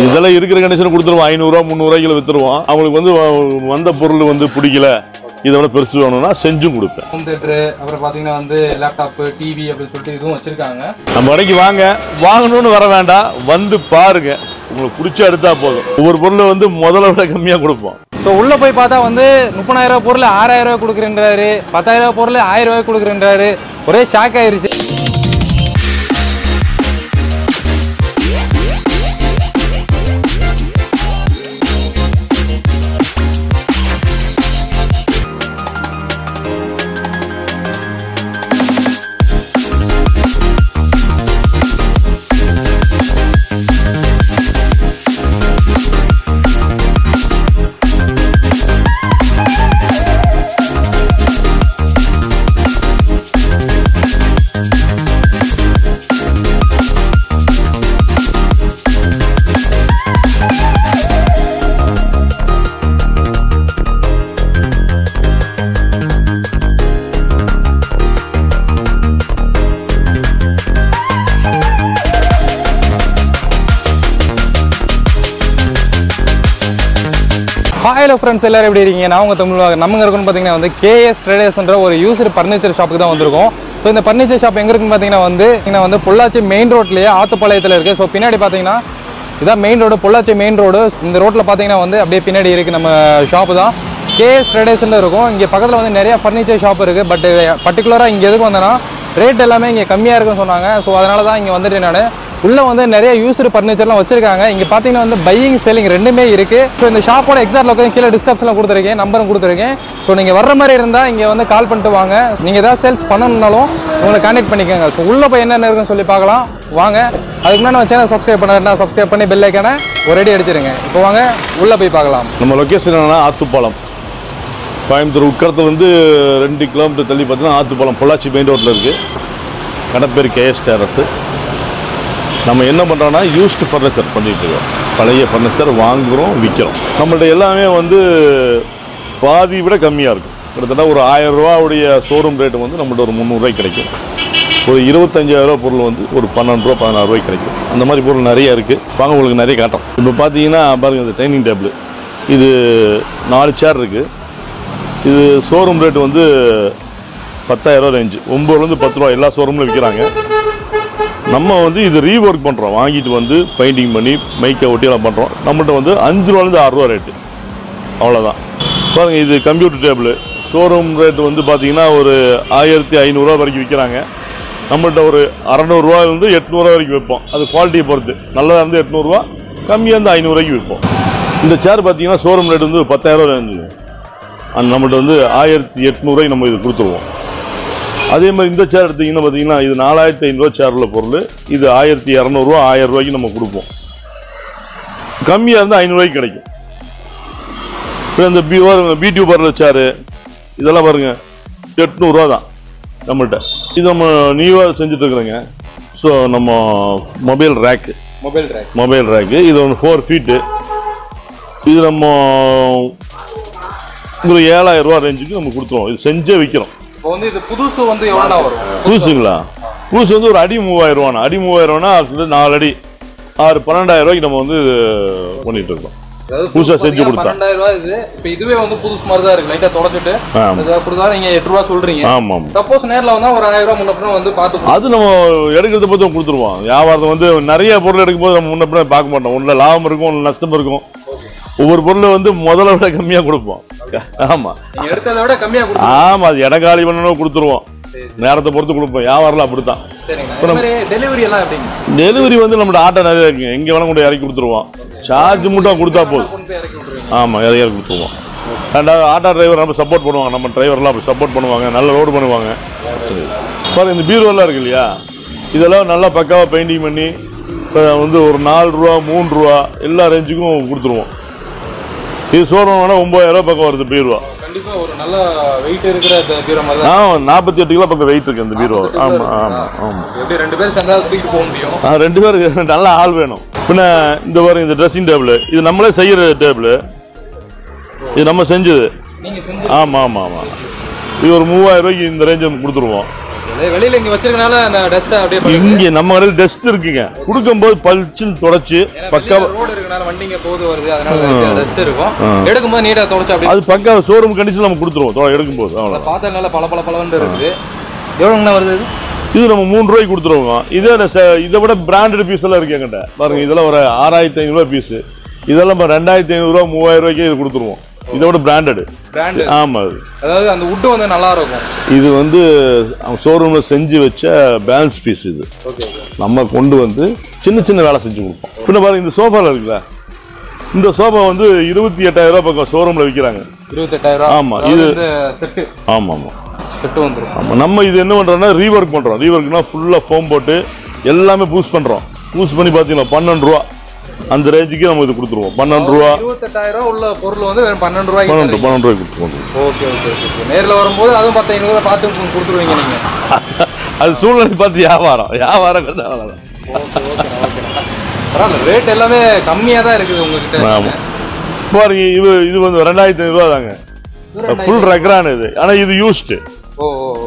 இதெல்லாம் இருக்கிற கண்டிஷன் கொடுத்துருவோம் ஐநூறுரூவா முந்நூறுவாய்க்குள்ள வித்துருவோம் அவங்களுக்கு வந்து வ- வந்த பொருள் வந்து பிடிக்கல இதை விட பெருசு வேணும்னா செஞ்சும் கொடுப்பேன் ஹோம் தேட்டரு அப்புறம் பார்த்தீங்கன்னா வந்து லேப்டாப்பு டிவி அப்படின்னு சொல்லிட்டு இதுவும் வச்சிருக்காங்க நம்ம கடைக்கு வாங்க வாங்கணும்னு வர வேண்டாம் வந்து பாருங்க உங்களுக்கு பிடிச்ச எடுத்தா போதும் ஒவ்வொரு பொருள் வந்து முதல்ல விட கம்மியாக கொடுப்போம் ஸோ உள்ள போய் பார்த்தா வந்து முப்பதாயிரம் ரூபாய் பொருள் ஆறாயிரம் ரூபாய் கொடுக்குறேன்றாரு பத்தாயிரம் ரூபாய் பொருள் ஆயிரம் ரூபாய் கொடுக்குறேன்றாரு ஒரே ஷாக் ஆயிருச்சு ஹலோ ஃப்ரெண்ட்ஸ் எல்லாரும் எப்படி இருக்கீங்க நான் உங்கள் தமிழ் நம்ம இருக்குன்னு பார்த்தீங்கன்னா வந்து கேஎஸ் ட்ரேடர்ஸ்ன்ற ஒரு யூசர் ஃபர்னிச்சர் ஷாப்புக்கு தான் வந்திருக்கோம் ஸோ இந்த ஃபர்னிச்சர் ஷாப் எங்கே இருக்குன்னு பார்த்தீங்கன்னா வந்து இங்கே வந்து பொள்ளாச்சி மெயின் ரோட்லேயே ஆத்துப்பாளையத்தில் இருக்குது ஸோ பின்னாடி பார்த்தீங்கன்னா இதான் main road Pollachi main road இந்த ரோட்டில் பார்த்தீங்கன்னா வந்து அப்படியே பின்னாடி இருக்குது நம்ம ஷாப்பு தான் கேஎஸ் ட்ரேடர்ஸ்னு இருக்கும் இங்கே பக்கத்தில் வந்து நிறைய ஃபர்னிச்சர் ஷாப் இருக்குது பட் பர்டிகுலராக இங்கே எதுக்கு வந்தேன்னா ரேட் எல்லாமே இங்கே கம்மியாக இருக்குன்னு சொன்னாங்க ஸோ அதனால தான் இங்கே வந்துட்டு நான் உள்ளே வந்து நிறைய யூஸ்டு ஃபர்னிச்சர்லாம் வச்சிருக்காங்க இங்கே பார்த்தீங்கன்னா வந்து பையிங் செல்லிங் ரெண்டுமே இருக்குது ஸோ இந்த ஷாப்போட எக்ஸாக்ட் லொக்கேஷன் கீழே டிஸ்கிரிப்ஷனில் கொடுத்துருக்கேன் நம்பரும் கொடுத்துருக்கேன் ஸோ நீங்கள் வர்ற மாதிரி இருந்தால் இங்கே வந்து கால் பண்ணிட்டு வாங்க நீங்கள் ஏதாவது சேல்ஸ் பண்ணணும்னாலும் உங்களை கான்டாக்ட் பண்ணிக்கோங்க ஸோ உள்ளே போய் என்னென்ன இருக்குன்னு சொல்லி பார்க்கலாம் வாங்க அதுக்கு முன்னாடி நம்ம சேனல் சப்ஸ்கிரைப் பண்ணா சப்ஸ்கிரைப் பண்ணி பெல் ஐக்கான ஒரு அடி அடிச்சிருங்க இப்போ வாங்க உள்ளே போய் பார்க்கலாம் நம்ம லொக்கேஷன் என்னன்னா ஆத்துப்பாலம் கோயம்புத்தூர் உட்கரத்து வந்து ரெண்டு கிலோமீட்டர் தள்ளி பார்த்தீங்கன்னா ஆத்துப்பாலம் பொள்ளாச்சி மெயின் ரோட்டில் இருக்குது கடை பேர் கேஎஸ் டேரஸு நம்ம என்ன பண்ணுறோன்னா யூஸ்டு ஃபர்னிச்சர் பண்ணிட்டு இருக்கோம் பழைய ஃபர்னிச்சர் வாங்குகிறோம் விற்கிறோம் நம்மள்ட்ட எல்லாமே வந்து பாதி விட கம்மியாக இருக்கும் கிட்டத்தட்ட ஒரு ஆயிரம் ரூபாவுடைய ஷோரூம் ரேட்டு வந்து நம்மள்ட்ட ஒரு முந்நூறுரூவாய்க்கு கிடைக்கும் ஒரு இருபத்தஞ்சாயிரம் ரூபா பொருள் வந்து ஒரு பன்னெண்டு ரூபா பதினாறு ரூபாய்க்கு கிடைக்கும் அந்த மாதிரி பொருள் நிறைய இருக்குது வாங்க உங்களுக்கு நிறைய காட்டும் இப்போ பார்த்தீங்கன்னா பாருங்கள் இந்த டைனிங் டேபிள் இது நாலு சேர் இருக்குது இது ஷோரூம் ரேட் வந்து பத்தாயிரம் ரேஞ்சு ஒம்பதுலேருந்து பத்து ரூபா எல்லா ஷோரூம்லையும் விற்கிறாங்க நம்ம வந்து இது ரீஒர்க் பண்ணுறோம் வாங்கிட்டு வந்து பெயிண்டிங் பண்ணி மைக்கை ஒட்டி எல்லாம் பண்ணுறோம் நம்மள்ட்ட வந்து அஞ்சு ரூபாலேருந்து ஆறு ரூபா ரேட்டு அவ்வளோதான் பாருங்கள் இது கம்ப்யூட்டர் டேபிள் ஷோரூம் ரேட் வந்து பார்த்தீங்கன்னா ஒரு ஆயிரத்தி ஐநூறுரூவா வரைக்கும் விற்கிறாங்க நம்மள்ட்ட ஒரு அறநூறுவாயிலேருந்து எட்நூறுவா வரைக்கும் விற்போம் அது குவாலிட்டியை பொறுத்து நல்லதாக இருந்து எட்நூறுவா கம்மியாக இருந்து ஐநூறுரூவாய்க்கு விற்போம் இந்த சேர் பார்த்தீங்கன்னா ஷோரூம் ரேட் வந்து பத்தாயிரரூவா இருந்துச்சு அந்த நம்மள்ட்ட வந்து ஆயிரத்தி எட்நூறுவாய்க்கு நம்ம இது கொடுத்துருவோம் அதே மாதிரி இந்த சேர் எடுத்தீங்கன்னா பார்த்தீங்கன்னா இது நாலாயிரத்தி ஐநூறுரூவா சேர் உள்ள பொருள் இது ஆயிரத்தி இரநூறுவா ஆயிரம் ரூபாய்க்கு நம்ம கொடுப்போம் கம்மியாக இருந்தால் ஐநூறுரூவாய்க்கு கிடைக்கும் இப்போ இந்த பி பிடியூ பர்ல சேரு இதெல்லாம் பாருங்க எட்நூறுரூவா தான் நம்மள்ட்ட இது நம்ம நியூவாக செஞ்சுட்டு இருக்கிறோங்க ஸோ நம்ம mobile rack mobile track mobile rack இது ஒன்று ஃபோர் ஃபீட்டு இது நம்ம ஒரு ஏழாயிரம் ரூபா ரேஞ்சுக்கு நம்ம கொடுத்துருவோம் இது செஞ்சே விற்கிறோம் இப்போ வந்து இது புதுசு வந்து எவ்வளோண்ணா வரும் புதுசுங்களா புதுசு வந்து ஒரு அடி மூவாயிரம் ரூபாண்ணா அடி மூவாயிரம் ரூபானா அது நாலு அடி ஆறு பன்னெண்டாயிரம் ரூபாய்க்கு நம்ம வந்து பண்ணிட்டு இருக்கோம் அதாவது புதுசா செஞ்சு பாத்தீங்கன்னா கொடுத்தா. பன்னெண்டாயிரம் ரூபாய் இது இப்போ இதுவே வந்து புதுசு மாதிரி தான் இருக்கு லைட்டா தொடச்சிட்டு ஆமா. இதை கொடுத்தா நீங்க எட்டு ரூபா சொல்றீங்க ஆமாம் ஆமாம் சப்போஸ் நேர்ல வந்தா ஒரு ஆயிரம் ரூபாய் முன்ன பின்ன வந்து பார்த்து கொடு- அது நம்ம எடுக்கிறத பற்றி கொடுத்துருவோம் வியாபாரத்தை வந்து நிறைய பொருள் எடுக்கும்போது நம்ம முன்ன பின்ன பார்க்க மாட்டோம் ஒன்றில் லாபம் இருக்கும் ஒன்று நஷ்டம் இருக்கும் ஒவ்வொரு பொருள் வந்து முதல்ல விட கம்மியாக கொடுப்போம் ஆமாம் நீங்க எடுத்ததை விட கம்மியா கொடுத்து ஆமாம் அது இடக்காலி பண்ணணும் கொடுத்துருவோம் நேரத்தை பொறுத்து கொடுப்போம் வியாபாரம்லாம் அப்படி தான் சரிங்க இந்த மாதிரி டெலிவரி எல்லாம் எப்படிங்க டெலிவரி வந்து நம்மளோட ஆட்டோ நிறைய இருக்குங்க எங்கே வேணா கொண்டு இறக்கி கொடுத்துருவோம் சார்ஜ் மட்டும் கொடுத்தா போதும் கொண்டு போய் இறக்கி விட்டுருவீங்க ஆமாம் இறக்கி இறக்கி கொடுத்துருவோம் ரெண்டாவது ஆட்டோ டிரைவர் நம்ம சப்போர்ட் பண்ணுவாங்க நம்ம டிரைவர்லாம் அப்படி சப்போர்ட் பண்ணுவாங்க நல்ல ரோடு பண்ணுவாங்க சரி பாருங்க இந்த பீரோலாம் இருக்கு இல்லையா இதெல்லாம் நல்லா பக்காவாக பெயிண்டிங் பண்ணி இப்போ வந்து ஒரு நாலு ரூபா மூணு ரூபா எல்லா ரேஞ்சுக்கும் கொடுத்துருவோம் இது சோரம் வேணால் ஒம்பதாயிரம் பக்கம் வருது பீரோ கண்டிப்பா ஒரு நல்ல வெயிட் இருக்கிற இந்த பீரோ மாதிரி தான் ஆ நாற்பத்தி எட்டு கிலோ பக்கம் வெயிட் இருக்கு இந்த பீரோ ஆமாம் ஆமாம் ஆமாம் எப்படி ரெண்டு பேரும் சேர்ந்தா தூக்கிட்டு போக முடியும் ஆ ரெண்டு பேருக்கு நல்ல ஆள் வேணும் பின்ன இந்த பாருங்க இந்த ட்ரெஸ்ஸிங் டேபிள் இது நம்மளே செய்யற டேபிள் இது நம்ம செஞ்சது நீங்க செஞ்சு ஆமாம் ஆமாம் ஆமாம் இது ஒரு மூவாயிரம் ரூபாய்க்கு இந்த ரேஞ்சு கொடுத்துருவோம் அது வெளியில இங்க வச்சிருக்கனால அந்த டஸ்ட் அப்படியே படுது. இங்கே நம்ம கடையில் டஸ்ட் இருக்குங்க கொடுக்கும்போது பளிச்சுன்னு தொடச்சி ஏன்னா பக்கா வெளியில ரோடு இருக்கனால வண்டிங்க போது வருது அதனால டஸ்ட் இருக்கும் எடுக்கும்போது நீட்டா தொடச்சு அப்படியே அது பக்கா ஷோரூம் கண்டிஷன் நம்ம கொடுத்துருவோம் தொ- எடுக்கும்போது அவ்வளோ பார்த்தா நல்லா பல பல பலன்னு இருக்குது எவ்வளோங்கண்ணா வருது இது? இது நம்ம மூணு ரூபாய்க்கு கொடுத்துருவோம் இதே இந்த ச- இதை விட பிராண்டட் பீஸ் எல்லாம் இருக்கு என்கிட்ட பாருங்க இதெல்லாம் ஒரு ஆறாயிரத்தி ஐநூறுரூவா பீஸ் இதெல்லாம் நம்ம ரெண்டாயிரத்தி ஐநூறுரூவா மூவாயிரம் ரூபாய்க்கு இது கொடுத்துருவோம் இதை விட பிராண்டடு பிராண்டு ஆமா அது அதாவது அந்த உட்டு வந்து நல்லா இருக்கும் இது வந்து அவங்க ஷோரூமில் செஞ்சு வச்ச பேலன்ஸ் பீஸ் இது ஓகே நம்ம கொண்டு வந்து சின்ன சின்ன வேலை செஞ்சு கொடுப்போம் பின்ன பாருங்க இந்த சோஃபால இருக்குல்ல இந்த சோஃபா வந்து இருபத்தி எட்டாயிரம் ரூபாய் பக்கம் ஷோரூமில் விற்கிறாங்க இருபத்தெட்டாயிரம் ஆமா, அதாவது இது- இந்த செட்டு ஆமாம் ஆமாம் செட்டு வந்துடும் ஆமாம் நம்ம இது என்ன பண்ணுறோம்னா ரீவொர்க் பண்ணுறோம் ரீவொர்க்னா ஃபுல்லாக ஃபோம் போட்டு எல்லாமே பூஸ்ட் பண்ணுறோம் பூஸ்ட் பண்ணி பார்த்தீங்கன்னா பன்னெண்டு ரூபா அந்த ரேஞ்சுக்கு நம்ம இது கொடுத்துருவோம் பன்னெண்டு ரூபா இருபத்தெட்டாயிரம் உள்ள பொருள் வந்து வெறும் பன்னெண்டு ரூபாய்க்கு பன்னெண்டு பன்னெண்டு ரூபாய்க்கு கொடுத்துருவோம் ஓகே ஓகே ஓகே நேரில் வரும்போது அதுவும் பத்து ஐநூறுரூவா பார்த்து உங்களுக்கு கொடுத்துருவீங்க நீங்க அது சூழ்நிலை பார்த்து வியாபாரம் வியாபாரம் கண்டு அவ்வளோதான் ஓகே ஓகே ஓகே பரவாயில்ல ரேட் எல்லாமே கம்மியாக தான் இருக்குது உங்ககிட்ட ஆமாம் பாருங்க இது இது வந்து ரெண்டாயிரத்தி ஐநூறுரூவா தாங்க ஃபுல் ரெக்ரான் இது ஆனால் இது யூஸ்டு ஓ ஓ ஓ.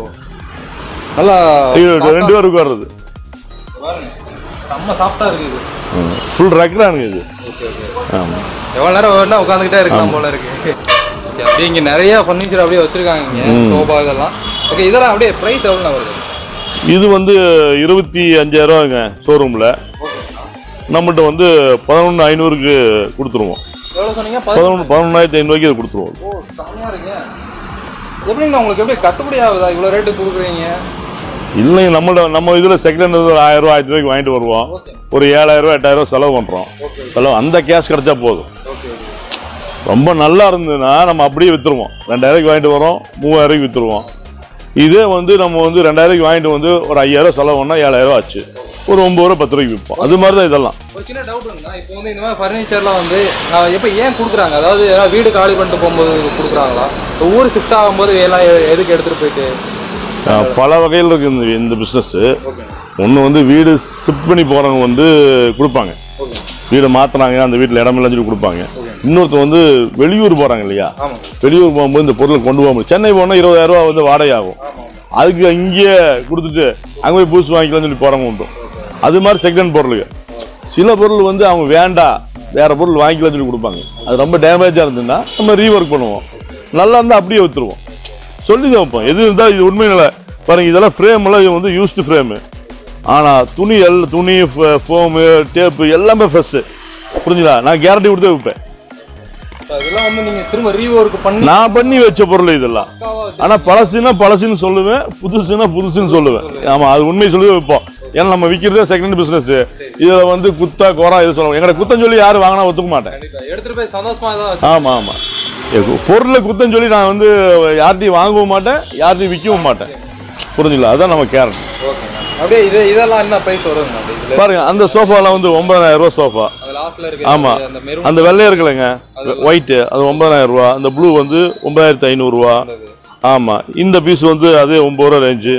நல்லா இது ரெண்டு பேருக்கு வர்றது பாருங்க செம்ம சாஃப்டா இருக்குது ஃபுல் ரெக்ரானுங்க இது ஓகே ஓகே ஆமாம் எவ்வளவு நேரம் வேணா உட்காந்துக்கிட்டே இருக்கலாம் போல இருக்கு Okay, அப்படியே இங்க நிறைய ஃபர்னிச்சர் அப்படியே வச்சிருக்காங்க இங்க சோபா இதெல்லாம் ஓகே இதெல்லாம் அப்படியே பிரைஸ் எவ்வளோ வருது இது வந்து இருபத்தி அஞ்சாயிரரூவாங்க ஷோரூமில் நம்மகிட்ட வந்து பதினொன்று ஐநூறுக்கு கொடுத்துருவோம் எவ்வளோ சொன்னீங்க பதி- பதினொன்று பதினொன்றாயிரத்தி ஐநூறுக்கு இது கொடுத்துருவோம் ஓ செம்மையா இருக்கு எப்படிங்கண்ணா உங்களுக்கு எப்படி கட்டுப்படி ஆகுதா இவ்வளோ ரேட்டு கொடுக்குறீங்க இல்லைங்க நம்மள நம்ம இதில் செகண்ட் ஒரு ஆயிரம் ரூபா ஆயிரத்தி ரூபாய்க்கு வாங்கிட்டு வருவோம் ஓகே ஒரு ஏழாயிரம் ரூபா எட்டாயிரம் ரூபா செலவு பண்ணுறோம் செலவு அந்த கேஷ் கிடைச்சா போதும் ஓகே ஓகே ரொம்ப நல்லா இருந்ததுன்னா நம்ம அப்படியே விற்றுருவோம் ரெண்டாயிரூவாய்க்கு வாங்கிட்டு வரோம் மூவாயிரூவாய்க்கு விற்றுருவோம் இதே வந்து நம்ம வந்து ரெண்டாயிரூவாய்க்கு வாங்கிட்டு வந்து ஒரு ஐயாயிரம் செலவு பண்ணால் ஏழாயிரம் ஆச்சு ஒரு ஒம்பது ரூபா பத்து ரூபாய்க்கு விற்போம் அது மாதிரி தான் இதெல்லாம் ஒரு சின்ன டவுட் இருக்குண்ணா இப்போ வந்து இந்த மாதிரி ஃபர்னிச்சர்லாம் வந்து ஆஹ், எப்போ ஏன் கொடுக்குறாங்க அதாவது ஏதாவது வீடு காலி பண்ணிட்டு போகும்போது கொடுக்குறாங்களா இப்போ ஊர் ஷிஃப்ட் ஆகும்போது எல்லாம் எ- எதுக்கு எடுத்துகிட்டு போயிட்டு அஹ் பல வகையில் இருக்கு இந்த இந்த பிஸ்னஸ்ஸு ஓகே ஒன்று வந்து வீடு ஷிஃப்ட் பண்ணி போகிறவங்க வந்து கொடுப்பாங்க ஓகே வீடை மாற்றுறாங்க அந்த வீட்டில் இடமில்லைன்னு சொல்லி கொடுப்பாங்க இன்னொருத்தர் வந்து வெளியூர் போகிறாங்க இல்லையா ஆமாம் வெளியூர் போகும்போது இந்த பொருளை கொண்டு போக முடியும் சென்னை போனால் இருபதாயிரம் ரூபா வந்து வாடகை ஆகும் ஆமாம் அதுக்கு இங்கேயே கொடுத்துட்டு அங்கே போய் பூசு வாங்கிக்கலாம்னு சொல்லி போகிறவங்க உண்டு அது மாதிரி செகண்ட் பொருளுங்க சில பொருள் வந்து அவங்க வேண்டாம் வேற பொருள் வாங்கிக்கலாம்னு சொல்லி கொடுப்பாங்க அது ரொம்ப டேமேஜாக இருந்ததுன்னா நம்ம ரீஒர்க் பண்ணுவோம் நல்லா இருந்தால் அப்படியே விற்றுருவோம் சொல்லி தான் வைப்போம் எது இருந்தால் இது உண்மை நிலை பாருங்க இதெல்லாம் ஃப்ரேம் எல்லாம் இது வந்து யூஸ்டு ஃப்ரேமு ஆனால் துணி எல் துணி ஃபோமு டேப்பு எல்லாமே ஃப்ரெஷ்ஷு புரிஞ்சுதா நான் கேரண்டி கொடுத்தே வைப்பேன் இப்போ இதெல்லாம் வந்து நீங்கள் திரும்ப ரீஒர்க் பண்ணி நான் பண்ணி வச்ச பொருள் இதெல்லாம் பக்காவா வச்சு- ஆனா பழசுனா பழசுன்னு சொல்லுவேன் புதுசுனா புதுசுன்னு சொல்லுவேன் ஆமா அது உண்மை சொல்லி வைப்போம் ஏன்னா நம்ம விற்கிறதே செகண்ட் பிசினஸ் இதுல வந்து குத்தா குறா இது சொல்லுவோம் எங்களை குத்தம் சொல்லி யாரும் வாங்கினா ஒத்துக்க மாட்டேன் கண்டிப்பா எடுத்துட்டு போய் சந்தோஷமா தான் வச்சு ஆமா ஆமா எ, பொருளை குத்தம் சொல்லி நான் வந்து யார்ட்டையும் வாங்கவும் மாட்டேன் யார்ட்டையும் விற்கவும் மாட்டேன் புரிஞ்சுங்களா அதான் நம்ம கேரட் ஓகேங்க அப்படியே இது இதெல்லாம் என்ன ப்ரைஸ் வருதுங்க அப்படி இதுல பாருங்க அந்த சோஃபாலாம் வந்து ஒன்பதாயிரம் ரூபா சோஃபா அந்த லாஸ்ட்ல இருக்கு ஆமா. அந்த மெரூன் அந்த வெள்ளை இருக்குல்லங்க ஒயிட்டு அது ஒன்பதாயிரம் ரூபா அந்த ப்ளூ வந்து ஒன்பதாயிரத்தி ஐநூறுரூவா ஆமா இந்த பீஸ் வந்து அதே ஒம்பது ரூபா ரேஞ்சு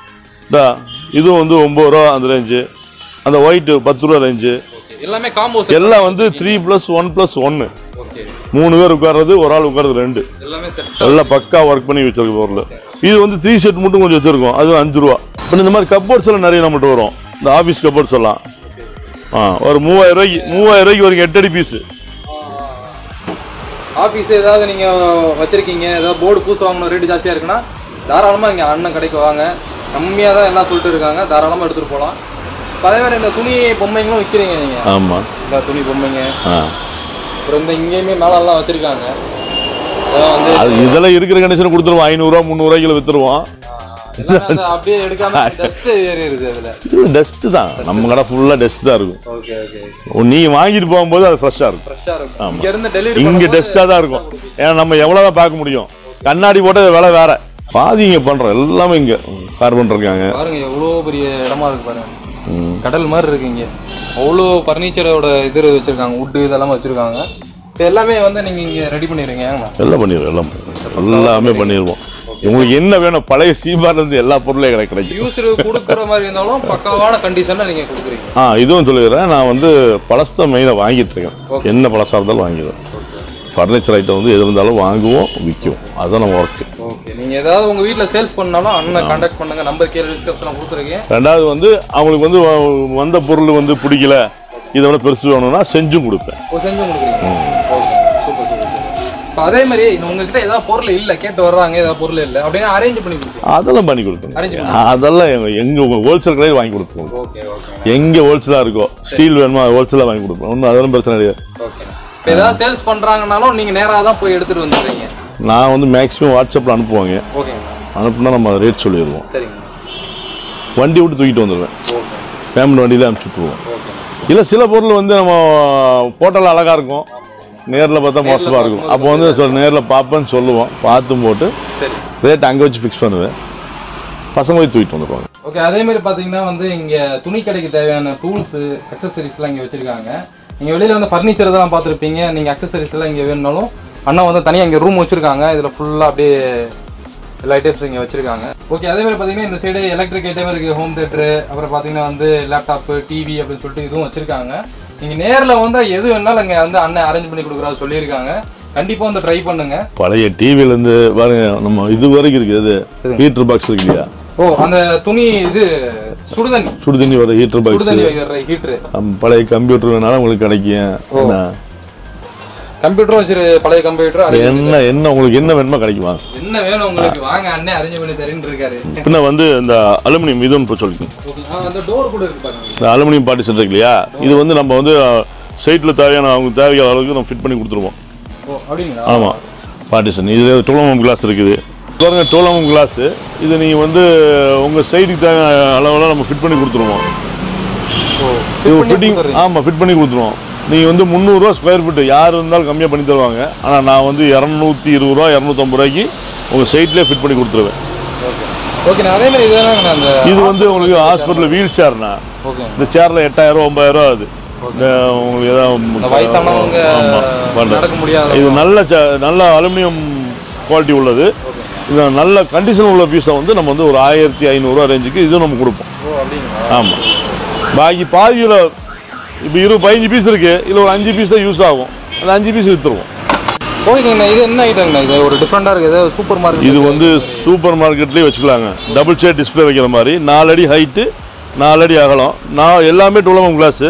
இதா இதுவும் வந்து ஒம்பது ரூபா அந்த ரேஞ்சு அந்த ஒயிட்டு பத்து ரூபா ரேஞ்சு எல்லாமே காம்போ எல்லாம் வந்து த்ரீ ப்ளஸ் ஒன் ப்ளஸ் ஒன்று ஓகே மூணு பேர் உட்கார்றது ஒரு ஆள் உட்கார்றது ரெண்டு எல்லாமே செட் எல்லாம் பக்கா ஒர்க் பண்ணி வச்சிருக்க பொருள் இது வந்து த்ரீ செட் மட்டும் கொஞ்சம் வச்சிருக்கோம் அது அஞ்சு ரூபா இப்போ இந்த மாதிரி கப்போர்ட்ஸ் எல்லாம் நிறைய நம்மகிட்ட வரும் இந்த ஆஃபீஸ் கப்போர்ட்ஸ் எல்லாம் ஆ ஒரு மூவாயிரம் ரூபாய்க்கு மூவாயிரம் ரூபாய்க்கு வரைக்கும் எட்டு அடி பீஸு ஆஃபீஸ் ஏதாவது நீங்க வச்சிருக்கீங்க ஏதாவது போர்டு பூசு வாங்கணும் ரேட்டு ஜாஸ்தியா இருக்குன்னா தாராளமா இங்க அண்ணன் கடைக்கு வாங்க கம்மியா தான் எல்லாம் சொல்லிட்டு இருக்காங்க தாராளமா எடுத்துட்டு போகலாம் இப்ப அதே மாதிரி இந்த துணி பொம்மைங்களும் விற்கிறீங்க நீங்க ஆமாம் இந்த துணி பொம்மைங்க ஆ அப்புறம் இந்த இங்கேயுமே மேலெல்லாம் வச்சிருக்காங்க அதெல்லாம் வந்து அது இதெல்லாம் இருக்கிற கண்டிஷன் கொடுத்துருவோம் ஐநூறுரூவா முந்நூறுவாய்க்கு வித்துருவோம் எல்லாமே அந்த அப்படியே எடுக்காம டஸ்ட் ஏறிடுது அதுல இது டஸ்ட்டு தான் நம்ம கடை ஃபுல்லாக டஸ்ட் தான் இருக்கும் ஓகே ஓகே நீங்கள் வாங்கிட்டு போகும்போது அது ஃப்ரெஷ்ஷாக இருக்கும் ஃப்ரெஷ்ஷா இருக்கும் இங்க இருந்து டெலிவரி இங்கே டஸ்ட்டாக தான் இருக்கும் ஏன்னா நம்ம எவ்வளோ தான் பார்க்க முடியும் கண்ணாடி போட்டது விலை வேற பாதி இங்கே பண்ணுறோம் எல்லாமே இங்கே கார்பன் இருக்காங்க பாருங்க எவ்வளோ பெரிய இடமா இருக்கு பாருங்க கடல் மாதிரி இருக்கு இங்க அவ்வளோ ஃபர்னிச்சரோட இது வச்சிருக்காங்க வுட்டு இதெல்லாம் வச்சிருக்காங்க இது எல்லாமே வந்து நீங்க இங்க ரெடி பண்ணிடுறீங்க எல்லாம் பண்ணிடுவோம் எல்லாம் பண்ணிடுவோம். எல்லாமே பண்ணிடுவோம் உங்களுக்கு என்ன வேணும் பழைய சீபார்ல இருந்து எல்லா பொருளையும் கிடை- கிடைக்கும் யூஸர் கொடுக்குற மாதிரி இருந்தாலும் பக்காவான கண்டிஷன்ல நீங்க கொடுக்குறீங்க ஆ இதுவும் சொல்லிடுறேன் நான் வந்து பழசை மெயினாக வாங்கிட்டு இருக்கேன் என்ன பழசாக இருந்தாலும் வாங்கிடுவேன் ஃபர்னிச்சர் ஐட்டம் வந்து எது இருந்தாலும் வாங்குவோம் விற்கும் அதுதான் நம்ம ஒர்க்கு ஓகே நீங்க ஏதாவது உங்க வீட்ல சேல்ஸ் பண்ணாலும் அண்ணன் கான்டாக்ட் பண்ணுங்க நம்பர் கீழே டிஸ்கிரிப்ஷன்ல கொடுத்துருக்கேன் ரெண்டாவது வந்து அவங்களுக்கு வந்து வ- வந்த பொருள் வந்து பிடிக்கல இதை விட பெருசு வேணும்னா செஞ்சும் கொடுப்பேன் ஓ செஞ்சு கொடுக்குறீங்க ஓகே சூப்பர் சூப்பர் இப்போ அதே மாதிரி இந்த உங்ககிட்ட ஏதாவது பொருள் இல்லை கேட்டு வர்றாங்க ஏதாவது பொருள் இல்லை அப்படின்னா அரேஞ்ச் பண்ணி கொடுப்பீங்க அதெல்லாம் பண்ணி கொடுப்போம் Arrange அதெல்லாம் எங்க- எங்க ஹோல்சேல் கடையில் வாங்கி கொடுப்போம் ஓகே ஓகே எங்க ஹோல்சேலா இருக்கோ ஸ்டீல் வேணுமா ஹோல்சேலா வாங்கி கொடுப்போம் ஒன்றும் அதெல்லாம் பிரச்சனை கிடையாது ஓகே இப்போ ஏதாவது சேல்ஸ் பண்றாங்கனாலும் நீங்க நேரா தான் போய் எடுத்துட்டு வந்துடுறீங்க நான் வந்து மேக்ஸிமம் வாட்ஸ்அப்பில் அனுப்புவாங்க ஓகேங்க அனுப்புனா நம்ம ரேட் சொல்லிடுவோம் சரிங்க வண்டி விட்டு தூக்கிட்டு வந்துடுவேன் ஓகே பேமெண்ட் வண்டியில அனுப்பிச்சு விட்ருவோம் ஓகே இல்லை சில பொருள் வந்து நம்ம போட்டோல அழகா இருக்கும் நேரில் பார்த்தா மோசமாக இருக்கும் அப்போ வந்து சொல் நேரில் பார்ப்பேன்னு சொல்லுவோம் பார்த்து போட்டு சரி ரேட் அங்கே வச்சு ஃபிக்ஸ் பண்ணுவேன் பசங்க போய் தூக்கிட்டு வந்துடுவாங்க ஓகே அதே மாதிரி பாத்தீங்கன்னா வந்து இங்க துணி கடைக்கு தேவையான டூல்ஸ் அக்சசரிஸ்லாம் இங்க வச்சிருக்காங்க நீங்க வெளியில வந்து ஃபர்னிச்சர் தான் பார்த்துருப்பீங்க நீங்க அக்சசரிஸ் எல்லாம் இங்க வேணும்னாலும் அண்ணா வந்து தனியா இங்க ரூம் வச்சிருக்காங்க இதுல ஃபுல்லா அப்படியே எல்லா ஐட்டம்ஸ் இங்க வச்சிருக்காங்க ஓகே அதே மாதிரி பாத்தீங்கன்னா இந்த சைடு எலக்ட்ரிக் ஐட்டம் இருக்கு ஹோம் தேட்டர் அப்புறம் பாத்தீங்கன்னா வந்து லேப்டாப் டிவி அப்படின்னு சொல்லிட்டு இதுவும் வச்சிருக்காங்க நீங்க நேர்ல வந்து எது வேணாலும் இங்க வந்து அண்ணன் அரேஞ்ச் பண்ணி கொடுக்குறா சொல்லியிருக்காங்க கண்டிப்பா வந்து ட்ரை பண்ணுங்க பழைய டிவிலேருந்து பாருங்க நம்ம இது வரைக்கும் இருக்குது ஹீட்டர் பாக்ஸ் இருக்கு இல்லையா ஓ அந்த துணி இது சுடுதண்ணி சுடு தண்ணி வர ஹீட்டர் பாக்ஸ் சுடுதண்ணி வைக்கிற ஹீட்ரு பழைய கம்ப்யூட்டர் வேணாலும் உங்களுக்கு கிடைக்கும் என்ன கம்ப்யூட்டரும் வச்சிரு பழைய கம்ப்யூட்டர் அது என்ன என்ன உங்களுக்கு என்ன வேணுமோ கிடைக்குமா என்ன வேணும் உங்களுக்கு வாங்க அண்ணே அரேஞ்ச் பண்ணி தரேன்னு இருக்காரு பின்ன வந்து இந்த அலுமினியம் இதுன்னு இப்போ சொல்லிக்கணும் ஓகே ஆ, அந்த டோர் கூட இருக்கு பாருங்க இந்த அலுமினியம் பார்ட்டிஷன் இருக்கு இல்லையா இது வந்து நம்ம வந்து சைட்டில் தேவையான அவங்க தேவையான அளவுக்கு நம்ம ஃபிட் பண்ணி கொடுத்துருவோம் ஓ அப்படிங்களா ஆமாம் பார்ட்டிஷன் இது டோலமம் கிளாஸ் இருக்குது பாருங்க டோலமம் கிளாஸ் இது நீங்கள் வந்து உங்கள் சைடுக்கு தேவையான அளவெல்லாம் நம்ம ஃபிட் பண்ணி கொடுத்துருவோம் ஓ இது பண்ணி ஃபிட்டிங் கொடுத்துறீங்க. ஆமாம் ஃபிட் பண்ணி கொடுத்துருவோம் நீங்கள் வந்து முந்நூறுரூவா ஸ்கொயர் ஃபீட் யார் இருந்தாலும் கம்மியாக பண்ணி தருவாங்க ஆனால் நான் வந்து இரநூத்தி இருபது ரூபா இரநூத்தம்பது ரூபாய்க்கு உங்கள் சைட்லேயே ஃபிட் பண்ணி கொடுத்துருவேன் ஓகே நான் அதே மாதிரி இதுதானே அந்த இது வந்து உங்களுக்கு ஹாஸ்பிட்டலில் வீல் சேர்னா ஓகே இந்த சேரில் எட்டாயிரம் ஒன்பதாயிரம் ரூபா ஆகுது இந்த உங்களுக்கு இந்த ஏதாவது வயசானவங்க ஆமா, பண்றது. நடக்க முடியாத இது நல்ல ச- நல்ல அலுமினியம் குவாலிட்டி உள்ளது இது நல்ல கண்டிஷன் உள்ள பீஸை வந்து நம்ம வந்து ஒரு ஆயிரத்தி ஐநூறுரூவா ரேஞ்சுக்கு இதுவும் நம்ம கொடுப்போம் ஓ அப்படிங்களா ஆமாம் பாக்கி பாதியில் இப்போ இரு பதினஞ்சு பீஸ் இருக்கு இதில் ஒரு அஞ்சு பீஸ் தான் யூஸ் ஆகும் அந்த அஞ்சு பீஸ் விற்றுருவோம் ஓகேங்கண்ணா இது என்ன ஐட்டங்கண்ணா இது ஒரு டிஃப்ரெண்டாக இருக்குது ஏதாவது சூப்பர் மார்க்கெட் இது வந்து சூப்பர் மார்க்கெட்லேயே வச்சுக்கலாங்க டபுள் சேர் டிஸ்ப்ளே வைக்கிற மாதிரி நாலு அடி ஹைட்டு நாலு அடி அகலம் நான் எல்லாமே டுவலமம் கிளாஸு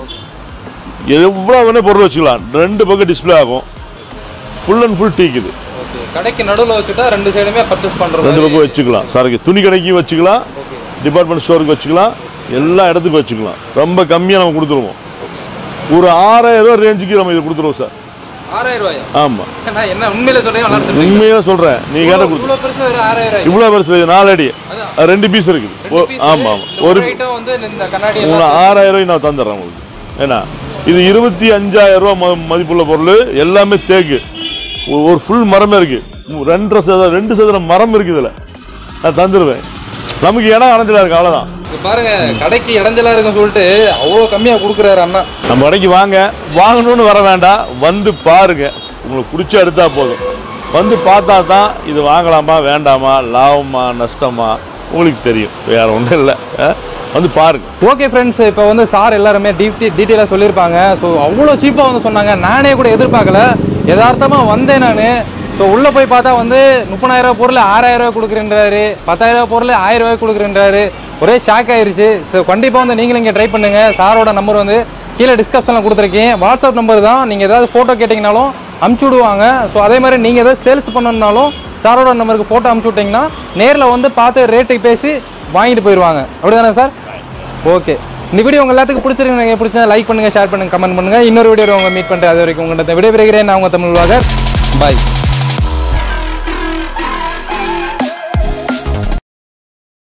எவ்வளோ வேணால் பொருள் வச்சுக்கலாம் ரெண்டு பக்கம் டிஸ்ப்ளே ஆகும் ஃபுல் அண்ட் ஃபுல் டீக்குது ஓகே கடைக்கு நடுவில் வச்சுட்டா ரெண்டு சைடுமே பர்ச்சேஸ் பண்ணுறது ரெண்டு பக்கம் வச்சுக்கலாம் சரக்கு துணி கடைக்கு வச்சுக்கலாம் ஓகே டிபார்ட்மெண்ட் ஸ்டோருக்கு வச்சுக்கலாம் எல்லா இடத்துக்கும் வச்சுக்கலாம் ரொம்ப கம்மியாக நம்ம கொடுத்துருவோம் ஒரு ஆறாயிரம் ரூபா ரேஞ்சுக்கு நம்ம இது கொடுத்துருவோம் சார் ஆறாயிரம் ரூபாயா ஆமாம் நான் என்ன உண்மையில சொல்றேன் நல்லா சொல்றீங்க உண்மையாக சொல்கிறேன் நீங்கள் கேட்ட கொடுத்து இவ்வளோ பெருசு ஒரு ஆறாயிரம் ரூபாய் இவ்வளோ பெருசு இது நாலு அடி அதான். அது ரெண்டு பீஸ் இருக்குது ஓ- ஆமாம் ஆமாம் ஒரு ஐட்டம் வந்து இந்த கண்ணாடி உங்களை ஆறாயிரம் ரூபாய்க்கு நான் தந்துடுறேன் உங்களுக்கு ஏன்னா இது இருபத்தி அஞ்சாயிரம் ரூபா ம- மதிப்புள்ள பொருள் எல்லாமே தேக்கு ஒ- ஒரு ஃபுல் மரமே இருக்கு மு- ரெண்டரை சதவீதம் ரெண்டு சதவீதம் மரம் இருக்கு இதில் நான் தந்துடுவேன் நமக்கு இடம் அடைஞ்சலா இருக்கு அவ்வளோதான் இங்க பாருங்க கடைக்கு இடைஞ்சலா இருக்குன்னு சொல்லிட்டு அவ்வளோ கம்மியா கொடுக்குறாரு அண்ணா நம்ம கடைக்கு வாங்க வாங்கணும்னு வர வேண்டாம் வந்து பாருங்க உங்களுக்கு பிடிச்ச எடுத்தா போதும் வந்து பார்த்தா தான் இது வாங்கலாமா வேண்டாமா லாபமா நஷ்டமா உங்களுக்கு தெரியும் வேற ஒன்றும் இல்லை வந்து பாருங்க ஓகே ஃப்ரெண்ட்ஸ் இப்போ வந்து சார் எல்லாருமே டீட்டெயில் டீட்டெயிலாக சொல்லியிருப்பாங்க ஸோ அவ்வளோ சீப்பாக வந்து சொன்னாங்க நானே கூட எதிர்பார்க்கல யதார்த்தமாக வந்தேன் நான் ஸோ உள்ளே போய் பார்த்தா வந்து முப்பதாயிரம் ரூபாய் பொருள் ஆறாயிரம் ரூபாய் கொடுக்குறேன்றாரு பத்தாயிரம் ரூபாய் பொருள் ஆயிரம் ரூபாய் கொடுக்குறேன்றாரு ஒரே ஷாக் ஆயிருச்சு ஸோ கண்டிப்பாக வந்து நீங்களும் இங்கே ட்ரை பண்ணுங்க சாரோட நம்பர் வந்து கீழே டிஸ்கிரிப்ஷனில் கொடுத்துருக்கேன் வாட்ஸ்அப் நம்பர் தான் நீங்கள் ஏதாவது ஃபோட்டோ கேட்டிங்கனாலும் அமுச்சு விடுவாங்க ஸோ அதே மாதிரி நீங்கள் ஏதாவது சேல்ஸ் பண்ணணுன்னாலும் சாரோட நம்பருக்கு ஃபோட்டோ அமுச்சு விட்டிங்கன்னா நேரில் வந்து பார்த்து ரேட்டுக்கு பேசி வாங்கிட்டு போயிடுவாங்க அப்படிதானே சார் ஓகே இந்த வீடியோ உங்க எல்லாத்துக்கும் பிடிச்சிருக்கு பிடிச்சா லைக் பண்ணுங்க ஷேர் பண்ணுங்க கமெண்ட் பண்ணுங்க இன்னொரு வீடியோ உங்க மீட் பண்றேன் அது வரைக்கும் உங்கள்கிட்ட விடைபெறுகிறேன் நான் உங்க தமிழ் பாய்